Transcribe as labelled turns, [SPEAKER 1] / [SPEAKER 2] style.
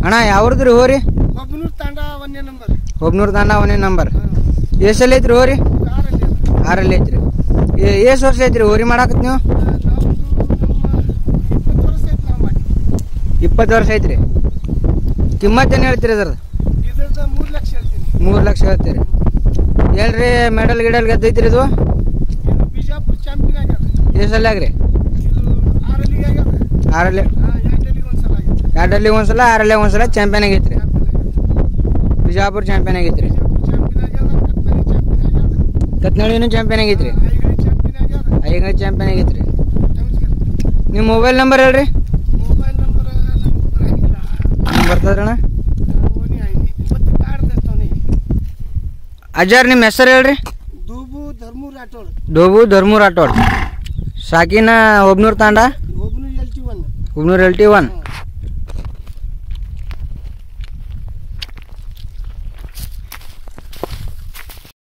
[SPEAKER 1] ಅಣ್ಣ ಯಾವ್ರದ್ರಿ ಹೋರಿ
[SPEAKER 2] ಒಬ್ಬನೂರು ತಾಂಡ ಒಂದೇ ನಂಬರ್
[SPEAKER 1] ಒಬ್ನೂರು ದಾಂಡ ಅವನೇ ನಂಬರ್ ಎಷ್ಟಲ್ಲಿ ಐತ್ರಿ ಹೋರಿ
[SPEAKER 2] ಕಾರಲ್ಲಿ ಅದ.
[SPEAKER 1] ಆರಲ್ಲಿ ಐತ್ರಿ ಎಷ್ಟು ವರ್ಷ ಐತ್ರಿ ಹೋರಿ ಮಾಡಾಕತ್ ನೀವು
[SPEAKER 2] ನಮ್ದು ನಮ್ಮ ಇಪ್ಪತ್ತು ವರ್ಷ ಆಯ್ತು ನಾವು ಮಾಡಿ
[SPEAKER 1] ಇಪ್ಪತ್ತು ವರ್ಷ ಐತ್ರಿ ಕಿಮ್ಮತ್ತೇನು ಹೇಳ್ತೀರಿ ಅದ್ರದ್ದು
[SPEAKER 2] ಇದ್ರದ್ದು ಮೂರು ಲಕ್ಷ ಹೇಳ್ತೀನಿ
[SPEAKER 1] ಮೂರು ಲಕ್ಷ ಹೇಳ್ತೀರಿ ಏನ್ರಿ ಮೆಡಲ್ ಗಿಡಲ್ ಗೆದ್ದೈತ್ರಿ ಇದು
[SPEAKER 2] ಇದು ಬಿಜಾಪುರ ಚಾಂಪಿಯನ್ ಆಗ್ಯದ
[SPEAKER 1] ಎಷ್ಟಲ್ಲಿ ಆಗ್ರಿ
[SPEAKER 2] ಇದು ಆರಲ್ಲಿಗೆ ಆಗ್ಯದ
[SPEAKER 1] ಆರಲ್ಲಿ
[SPEAKER 2] ಹಾಂ ಎರಡಲ್ಲಿಗೆ ಒಂದು ಸಲ ಆಗ್ಯದ
[SPEAKER 1] ಎರಡಲ್ಲಿ ಒಂದ್ಸಲ ಆರಲ್ಲಿ ಒಂದ್ಸಲ ಚಾಂಪಿಯನ್ ಆಗೈತ್ರಿ ಬಿಜಾಪುರ ಚಾಂಪಿಯನ್ ಆಗೈತ್ರಿ
[SPEAKER 2] ಚಾಂಪಿಯನ್ ಆಗ್ಯದ ಕತ್ನಳ್ಳಿ ಚಾಂಪಿಯನ್ ಆಗ್ಯದ
[SPEAKER 1] ಕತ್ನಳ್ಳಿನೂ ಚಾಂಪಿಯನ್ ಆಗೈತ್ರಿ
[SPEAKER 2] ಐಗಳಿ ಚಾಂಪಿಯನ್ ಆಗ್ಯದ
[SPEAKER 1] ಐಗಣ ಚಾಂಪಿಯನ್ ಆಗೈತ್ರಿ
[SPEAKER 2] ನಮಸ್ಕಾರ
[SPEAKER 1] ನಿಮ್ಮ ಮೊಬೈಲ್ ನಂಬರ್ ಹೇಳ್ರಿ
[SPEAKER 2] ಮೊಬೈಲ್ ನಂಬರ್ ಆಗಿಲ್ಲ
[SPEAKER 1] ನಂಗೆ ಬರ್ತದ್ರಣ್ಣ
[SPEAKER 2] ಓನಿ ಆಯ್ನಿ ಮತ್ತೆ ಕಾಡ್ದತ್ತವನಿ
[SPEAKER 1] ಅಜ್ಜಾರ್ ನಿಮ್ಮ ಹೆಸರು ಹೇಳ್ರಿ
[SPEAKER 2] ದೂಬು ಧರ್ಮೂರ್ ಆಟೋಳು
[SPEAKER 1] ಡೋಬು ಧರ್ಮೂರ್ ಆಟೋಡ್ ಸಾಕಿನ ಒಬ್ನೂರ್ ತಾಂಡ
[SPEAKER 2] ಒಬ್ಬನು ಎಲ್ಟಿ ಒನ್
[SPEAKER 1] ಒಬ್ನೂರ್ ಎಲ್ ಟಿ ಒನ್
[SPEAKER 2] ಹಾಂ